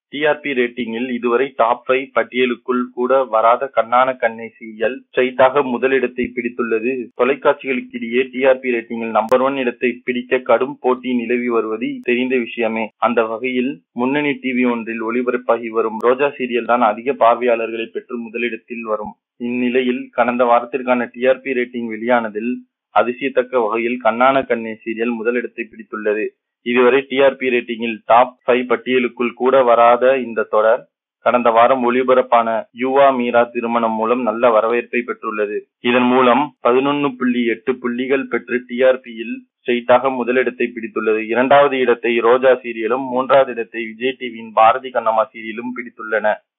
TRP ரேட்டிங்கில் இதுவரை top five பட்டியலுக்குள் கூட வராத கண்ணான கண்ணே சீரியல் ஸ்ட்ரைட்டாக முதலிடத்தை பிடித்துள்ளது தொலைக்காட்சிகளுக்கிடையே டிஆர்பி ரேட்டிங்கில் நம்பர் ஒன் இடத்தை பிடிக்க கடும் போட்டி நிலவி வருவது தெரிந்த விஷயமே அந்த வகையில் முன்னணி டிவி ஒன்றில் ஒளிபரப்பாகி வரும் ரோஜா சீரியல் தான் அதிக பார்வையாளர்களை பெற்று முதலிடத்தில் வரும் இந்நிலையில் கடந்த வாரத்திற்கான டிஆர்பி ரேட்டிங் வெளியானதில் அதிசயத்தக்க வகையில் கண்ணான கண்ணே சீரியல் முதலிடத்தை பிடித்துள்ளது இதுவரை டிஆர்பி ரேட்டிங்கில் டாப் ஃபைவ் பட்டியலுக்குள் கூட வராத இந்த தொடர் கடந்த வாரம் ஒளிபரப்பான யுவா மீரா திருமணம் மூலம் நல்ல வரவேற்பை பெற்றுள்ளது இதன் மூலம் பதினொன்னு புள்ளி எட்டு புள்ளிகள் பெற்று டிஆர்பியில் ஸ்ட்ரெயிட்டாக முதலிடத்தை பிடித்துள்ளது இரண்டாவது இடத்தை ரோஜா சீரியலும் மூன்றாவது இடத்தை விஜய் டிவியின் பாரதி கண்ணம்மா சீரியலும் பிடித்துள்ளன